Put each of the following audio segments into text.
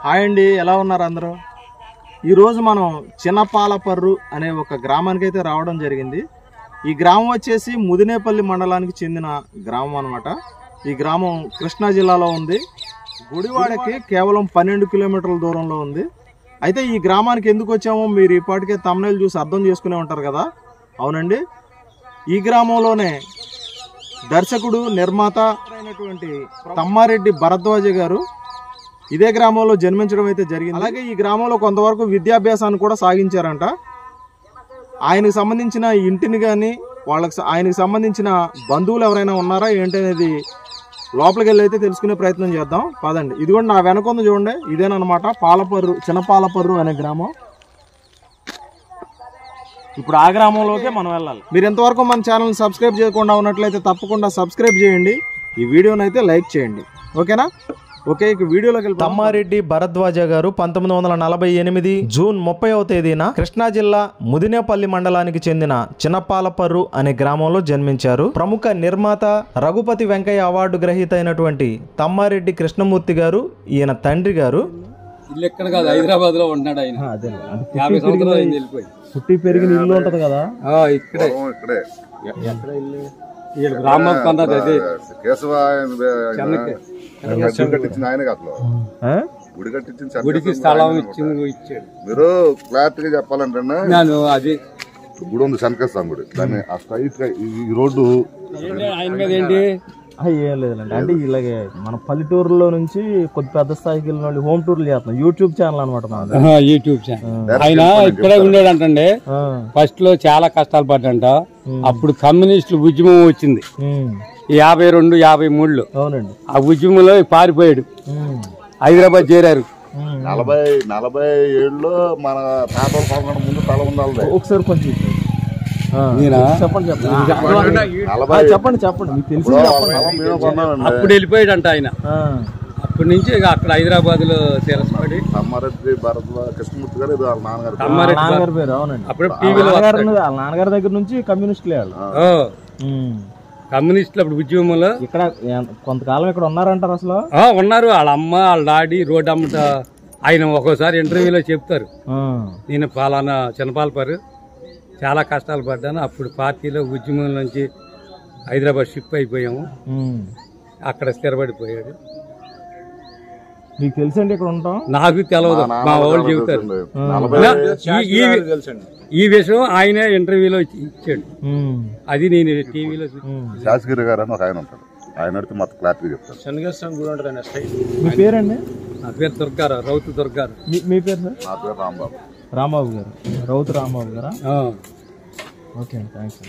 Hi అండి ఎలా ఉన్నారు అందరూ ఈరోజు మనం చిన్నపాలపర్రు అనే ఒక గ్రామానికి అయితే రావడం జరిగింది ఈ గ్రామం వచ్చేసి ముదినేపల్లి మండలానికి చెందిన గ్రామం అన్నమాట ఈ గ్రామం కృష్ణా జిల్లాలో ఉంది గుడివాడకి కేవలం పన్నెండు కిలోమీటర్ల దూరంలో ఉంది అయితే ఈ గ్రామానికి ఎందుకు వచ్చామో మీరు ఇప్పటికే తమ్నైల్ చూసి అర్థం చేసుకునే ఉంటారు కదా అవునండి ఈ గ్రామంలోనే దర్శకుడు నిర్మాత అయినటువంటి తమ్మారెడ్డి భరద్వాజ గారు ఇదే గ్రామంలో జన్మించడం అయితే జరిగింది అలాగే ఈ గ్రామంలో కొంతవరకు విద్యాభ్యాసాన్ని కూడా సాగించారంట ఆయనకు సంబంధించిన ఇంటిని కానీ వాళ్ళకి స- ఆయనకు సంబంధించిన బంధువులు ఎవరైనా ఉన్నారా ఏంటనేది లోపలికి వెళ్ళి అయితే తెలుసుకునే ప్రయత్నం చేద్దాం పదండి ఇదిగోండి నా వెనక ఉంది చూడండి ఇదేనమాట పాలపర్రు చిన్న పాలపర్రు అనే గ్రామం ఇప్పుడు ఆ గ్రామంలోకే మనం వెళ్ళాలి మీరు ఎంతవరకు మన ఛానల్ సబ్స్క్రైబ్ చేయకుండా ఉన్నట్లయితే తప్పకుండా సబ్స్క్రైబ్ చేయండి ఈ వీడియోని అయితే లైక్ చేయండి ఓకేనా ఓకే ఇక వీడియోలోకి వెళ్ళి తమ్మారెడ్డి భరద్వాజ గారు పంతొమ్మిది వందల నలభై ఎనిమిది జూన్ ముప్పైవ తేదీన కృష్ణా జిల్లా ముదినేపల్లి మండలానికి చెందిన చిన్నపాలపర్రు అనే గ్రామంలో జన్మించారు ప్రముఖ నిర్మాత రఘుపతి వెంకయ్య అవార్డు గ్రహీత అయినటువంటి తమ్మారెడ్డి కృష్ణమూర్తి గారు ఈయన తండ్రి గారు ఇల్లు ఎక్కడ కాదు హైదరాబాద్ లో ఉన్నాడు ఆయన యాభై సంవత్సరాలు అయింది వెళ్ళిపోయి పుట్టి పెరిగిన ఇల్లు ఉంటది కదా ఆ, ఇక్కడే ఇక్కడే వీళ్ళ గ్రామం కొన్నది అదే కేశవ ఆయన చెన్నకి. గుడి కట్టించింది ఆయన అసలు ఆ? గుడి కట్టించింది గుడికి చెన్నకేశవ స్థలం ఆయన ఇచ్చింది ఇచ్చాడు మీరు క్లారిటీ గా చెప్పాలంటే నేను అది గుడి ఉంది శనకేశ్వర గుడి దాన్ని ఆ స్ట్రైట్ గా ఈ ఈ రోడ్డు ఆయన మీద ఏంటి ఆ, ఏం లేదండి అంటే ఇలాగే మన పల్లెటూరులో నుంచి కొద్ది పెద్ద స్థాయికి వెళ్ళిన వాళ్ళు హోమ్ టూర్లు చేస్తున్నాం యూట్యూబ్ ఛానల్ అనమాట మనది ఆహా, యూట్యూబ్ ఛానల్ ఆయన ఇక్కడే ఉండేడంటండి ఆ, ఫస్ట్ లో చాలా కష్టాలు పడ్డంట అప్పుడు కమ్యూనిస్టులు ఉద్యమం వచ్చింది ఉమ్, ఈ యాభై రెండు యాభై మూడులో అవునండి ఆ ఉద్యమంలో పారిపోయాడు ఉమ్, హైదరాబాద్ చేరారు ఉమ్. నలభై నలభై ఏడులో మన తాతల పాల్గొనడం ముందు తల ఉండాలి ఒకసారి కొంచెం ఇటు. ఆ, నేనా? చెప్పండి చెప్పండి ఆ, నలభై చెప్పండి చెప్పండి మీకు తెలిసి ఇప్పుడు ఆ స్థలం మేము కొన్నామండి అప్పుడు వెళ్ళిపోయాడంట ఆయన అప్పటి నుంచి ఇక అక్కడ హైదరాబాద్ లో తీరసపడి తమ్మారెడ్డి భరత్ కృష్ణమూర్తి గారు ఇది వాళ్ళ నాన్నగారు తమ్మారెడ్డి నాన్నగారి పేరు అవునండి అప్పుడు వాళ్ళ టీవీలో నాన్నగారు ఉన్నది, వాళ్ళ నాన్నగారి దగ్గర నుంచి కమ్యూనిస్టులే వాళ్ళు ఉమ్. కమ్యూనిస్టులు అప్పుడు ఉద్యమంలో ఇక్కడ ఎం- కొంతకాలం ఇక్కడ ఉన్నారంటారు అసలు ఆ, ఉన్నారు వాళ్ళ అమ్మ వాళ్ళ డాడీ రోడ్ అమ్మట ఆయన ఒక్కోసారి ఇంటర్వ్యూలో చెప్తారు ఆ, నేను పాలానా చిన్నపాలపారు చాలా కష్టాలు పడ్డాను అప్పుడు పార్టీలో ఉద్యమం నుంచి హైదరాబాద్ షిఫ్ట్ అయిపోయాము ఉమ్. అక్కడ స్థిరపడిపోయాడు మీకు తెలుసండి ఇక్కడ ఉంటాం నాకు తెలియదు మా వాళ్ళు చెబుతారు నలభై నా- ఈ- ఈ- ఈ విషయం ఆయనే ఇంటర్వ్యూలో ఇచ్చి- ఇచ్చాడు ఉమ్, అది నేను టీవీలో చూ- ఉమ్. శాసగిరి గారు అని ఒక ఆయన ఉంటాడు ఆయన అడిగితే మొత్తం క్లారిటీ చెప్తారు మీ పేరండి నా పేరు దుర్గారావు రౌతు దుర్గారావు మీ మీ పేరు సార్ నా పేరు రాంబాబు రాంబాబు గారు రౌతు రాంబాబు గారా ఆ. ఓకే అండి థ్యాంక్స్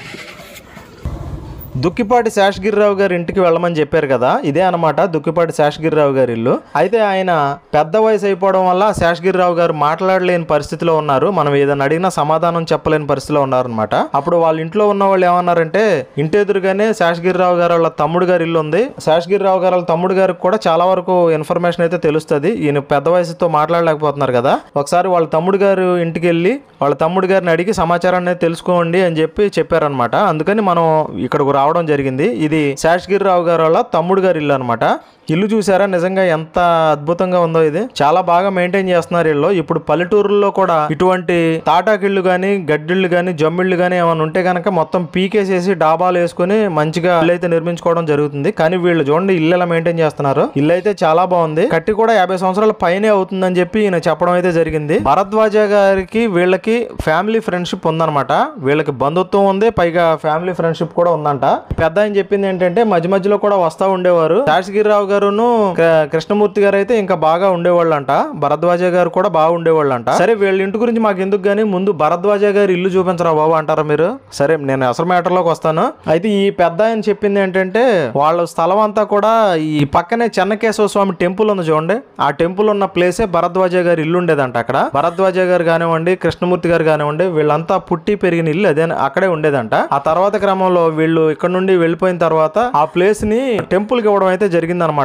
దుక్కిపాటి శేషగిరిరావు గారి ఇంటికి వెళ్ళమని చెప్పారు కదా ఇదే అనమాట దుక్కిపాటి శేషగిరిరావు గారి ఇల్లు అయితే ఆయన పెద్ద వయసు అయిపోవడం వల్ల శేషగిరిరావు గారు మాట్లాడలేని పరిస్థితిలో ఉన్నారు మనం ఏదైనా అడిగినా సమాధానం చెప్పలేని పరిస్థితిలో ఉన్నారనమాట అప్పుడు వాళ్ళ ఇంట్లో ఉన్న వాళ్ళు ఏమన్నారంటే ఇంటి ఎదురుగానే శేషగిరిరావు గారు వాళ్ళ తమ్ముడు గారి ఇల్లు ఉంది శేషగిరిరావు గారు వాళ్ళ తమ్ముడు గారికి కూడా చాలా వరకు ఇన్ఫర్మేషన్ అయితే తెలుస్తుంది ఈయన పెద్ద వయసుతో మాట్లాడలేకపోతున్నారు కదా ఒకసారి వాళ్ళ తమ్ముడు గారు ఇంటికి వెళ్ళి వాళ్ళ తమ్ముడు గారిని అడిగి సమాచారాన్ని తెలుసుకోండి అని చెప్పి చెప్పారనమాట అందుకని మనం ఇక్కడికి రావడం జరిగింది ఇది శేషగిరిరావు గారు వాళ్ళ తమ్ముడు గారి ఇల్లు అనమాట ఇల్లు చూసారా నిజంగా ఎంత అద్భుతంగా ఉందో ఇది చాలా బాగా మెయింటైన్ చేస్తున్నారు ఇల్లు ఇప్పుడు పల్లెటూరుల్లో కూడా ఇటువంటి తాటాకిళ్ళు గానీ గడ్డిళ్ళు గానీ జమ్మిళ్ళు గానీ ఏమైనా ఉంటే కనుక మొత్తం పీకేసేసి డాబాలు వేసుకుని మంచిగా ఇల్లు అయితే నిర్మించుకోవడం జరుగుతుంది కానీ వీళ్ళు చూడండి ఇల్లు ఎలా మెయింటైన్ చేస్తున్నారు ఇల్లు అయితే చాలా బాగుంది కట్టి కూడా యాభై సంవత్సరాల పైనే అవుతుందని చెప్పి ఈయన చెప్పడం అయితే జరిగింది భరద్వాజ గారికి వీళ్ళకి ఫ్యామిలీ ఫ్రెండ్షిప్ ఉందన్నమాట వీళ్ళకి బంధుత్వం ఉంది పైగా ఫ్యామిలీ ఫ్రెండ్షిప్ కూడా ఉందంట పెద్ద ఆయన చెప్పింది ఏంటంటే మధ్య మధ్యలో కూడా వస్తా ఉండేవారు శాసగిరిరావు గారును కృ- కృష్ణమూర్తి గారు అయితే ఇంకా బాగా ఉండేవాళ్ళంట భరద్వాజ గారు కూడా బాగా ఉండేవాళ్ళంట సరే వీళ్ళ ఇంటి గురించి మాకు ఎందుకు గానీ ముందు భరద్వాజ గారి ఇల్లు చూపించరా బాబు అంటారా మీరు సరే నేను అసలు మ్యాటర్ లోకి వస్తాను అయితే ఈ పెద్ద ఆయన చెప్పింది ఏంటంటే వాళ్ళ స్థలం అంతా కూడా ఈ పక్కనే చెన్నకేశవ స్వామి టెంపుల్ ఉంది చూడండి ఆ టెంపుల్ ఉన్న ప్లేసే భరద్వాజ గారి ఇల్లు ఉండేదంట అక్కడ భరద్వాజ గారు కానివ్వండి కృష్ణమూర్తి గారు కానివ్వండి వీళ్ళంతా పుట్టి పెరిగిన ఇల్లు అదే అక్కడే ఉండేదంట ఆ తర్వాత క్రమంలో వీళ్ళు ఇక్కడ నుండి వెళ్ళిపోయిన తర్వాత ఆ ప్లేస్ ని టెంపుల్ కి ఇవ్వడం అయితే జరిగిందనమాట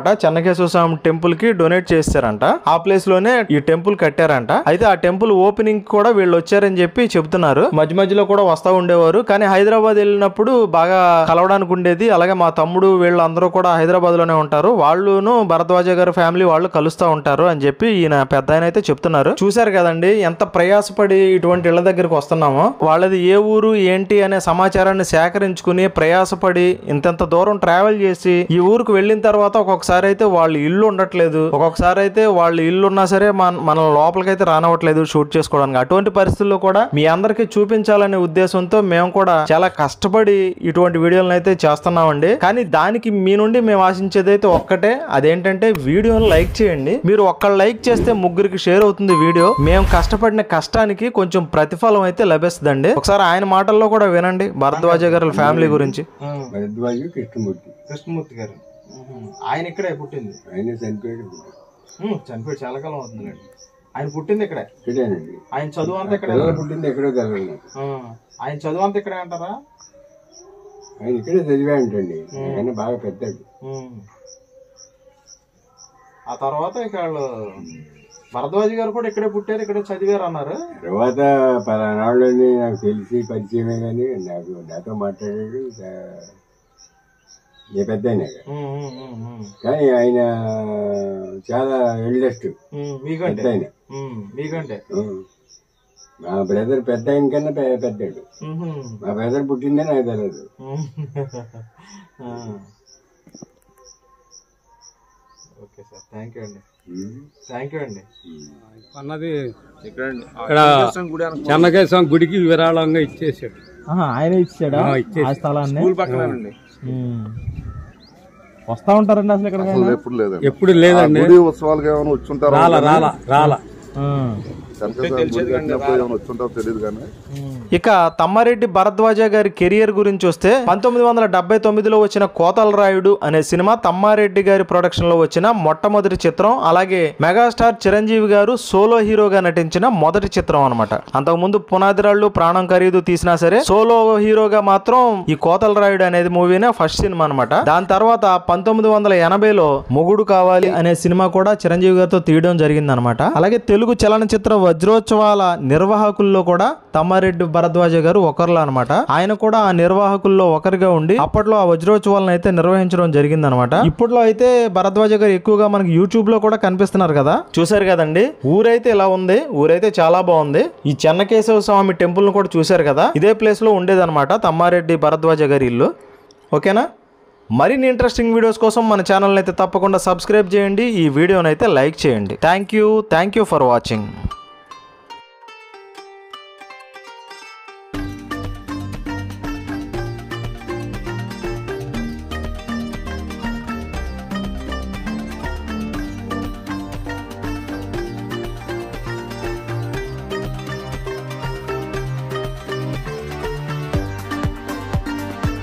అనమాట చెన్నకేశ్వర స్వామి టెంపుల్ కి డొనేట్ చేస్తారంట ఆ ప్లేస్ లోనే ఈ టెంపుల్ కట్టారంట అయితే ఆ టెంపుల్ ఓపెనింగ్ కూడా వీళ్ళు వచ్చారని చెప్పి చెప్తున్నారు మధ్య మధ్యలో కూడా వస్తా ఉండేవారు కానీ హైదరాబాద్ వెళ్ళినప్పుడు బాగా కలవడానికి ఉండేది అలాగే మా తమ్ముడు వీళ్ళు అందరూ కూడా హైదరాబాద్ లోనే ఉంటారు వాళ్ళును భరద్వాజ గారి ఫ్యామిలీ వాళ్ళు కలుస్తూ ఉంటారు అని చెప్పి ఈయన పెద్ద ఆయన అయితే చెప్తున్నారు చూశారు కదండి ఎంత ప్రయాసపడి ఇటువంటి ఇళ్ల దగ్గరికి వస్తున్నామో వాళ్ళది ఏ ఊరు ఏంటి అనే సమాచారాన్ని సేకరించుకుని ప్రయాసపడి ఇంతంత దూరం ట్రావెల్ చేసి ఈ ఊరికి వెళ్ళిన తర్వాత ఒక్కొక్కసారి అయితే వాళ్ళ ఇల్లు ఉండట్లేదు ఒక్కొక్కసారి అయితే వాళ్ళ ఇల్లు ఉన్నా సరే మన మన లోపలికైతే రానవట్లేదు షూట్ చేసుకోవడానికి అటువంటి పరిస్థితుల్లో కూడా మీ అందరికీ చూపించాలనే ఉద్దేశంతో మేము కూడా చాలా కష్టపడి ఇటువంటి వీడియోలను అయితే చేస్తున్నామండి కానీ దానికి మీ నుండి మేము ఆశించేది అయితే ఒక్కటే అదేంటంటే వీడియోని లైక్ చేయండి మీరు ఒక్క లైక్ చేస్తే ముగ్గురికి షేర్ అవుతుంది వీడియో మేము కష్టపడిన కష్టానికి కొంచెం ప్రతిఫలం అయితే లభిస్తుందండి ఒకసారి ఆయన మాటల్లో కూడా వినండి భరద్వాజ గారి ఫ్యామిలీ గురించి భరద్వాజు కృష్ణమూర్తి కృష్ణమూర్తి గారు ఆయన ఇక్కడే పుట్టింది ఆయన చనిపోయాడు చనిపోయి చాలా కాలం అవుతుందండి ఆయన పుట్టింది ఇక్కడే ఇక్కడేనండి ఆయన చదువు అంతా ఇక్కడే పిల్లలు పుట్టింది ఎక్కడో తెలియదు నాకు ఆయన చదువు అంతా ఇక్కడే అంటారా ఆయన ఇక్కడే చదివాడంటండి ఆయన బాగా పెద్దాడు ఆ తర్వాత ఇక వాళ్ళు భరద్వాజి గారు కూడా ఇక్కడే పుట్టారు ఇక్కడే చదివారు అన్నారు తర్వాత పలానాళ్ళని నాకు తెలిసి పరిచయమే కానీ నాకు నాతో మాట్లాడాడు ఆ, ఏ పెద్ద ఆయన కానీ ఆయన చాలా ఎల్డెస్ట్ పెద్ద మీకంటే ఆయన మీకంటే ఆ. మా బ్రదర్ పెద్ద ఆయన కన్నా పె- పెద్దాడు మా బ్రదర్ పుట్టిందే నాకు తెలియదు ఓకే సార్ థ్యాంక్ యూ అండి ఉమ్. థ్యాంక్ యూ అండి అన్నది ఇక్కడ చెన్నకేశ్వరం గుడికి విరాళంగా ఇచ్చేసాడు ఆయన ఇచ్చాడా ఆ, ఇచ్చేసి. ఆ స్థలాన్ని ఉమ్. వస్తా ఉంటారండి అసలు ఇక్కడ అసలు ఎప్పుడు లేదండి ఎప్పుడు లేదండి గుడి ఉత్సవాలకు ఏమైనా వచ్చుంటారో రాల రాల రాల శంకరస్వామి గుడి కట్టినప్పుడు ఏమైనా వచ్చుంటారో తెలియదు కానీ ఇక తమ్మారెడ్డి భరద్వాజ గారి కెరియర్ గురించి వస్తే పంతొమ్మిది వందల డెబ్బై తొమ్మిదిలో వచ్చిన కోతల రాయుడు అనే సినిమా తమ్మారెడ్డి గారి ప్రొడక్షన్ లో వచ్చిన మొట్టమొదటి చిత్రం అలాగే మెగాస్టార్ చిరంజీవి గారు సోలో హీరోగా నటించిన మొదటి చిత్రం అనమాట అంతకుముందు పునాదిరాళ్ళు ప్రాణం ఖరీదు తీసినా సరే సోలో హీరోగా మాత్రం ఈ కోతల రాయుడు అనేది మూవీనే ఫస్ట్ సినిమా అనమాట దాని తర్వాత పంతొమ్మిది వందల ఎనభైలో మొగుడు కావాలి అనే సినిమా కూడా చిరంజీవి గారితో తీయడం జరిగింది అనమాట అలాగే తెలుగు చలనచిత్ర వజ్రోత్సవాల నిర్వాహకుల్లో కూడా తమ్మారెడ్డి భరద్వాజ గారు ఒకరిలో అనమాట ఆయన కూడా ఆ నిర్వాహకుల్లో ఒకరిగా ఉండి అప్పట్లో ఆ వజ్రోత్సవాలను అయితే నిర్వహించడం జరిగింది అనమాట ఇప్పట్లో అయితే భరద్వాజ గారు ఎక్కువగా మనకి యూట్యూబ్ లో కూడా కనిపిస్తున్నారు కదా చూసారు కదండి ఊరైతే ఇలా ఉంది ఊరైతే చాలా బాగుంది ఈ చెన్నకేశవ స్వామి టెంపుల్ ను కూడా చూశారు కదా ఇదే ప్లేస్ లో ఉండేదన్నమాట తమ్మారెడ్డి భరద్వాజ గారి ఇల్లు ఓకేనా మరిన్ని ఇంట్రెస్టింగ్ వీడియోస్ కోసం మన ఛానల్ అయితే తప్పకుండా సబ్స్క్రైబ్ చేయండి ఈ వీడియోని అయితే లైక్ చేయండి thank you thank you for watching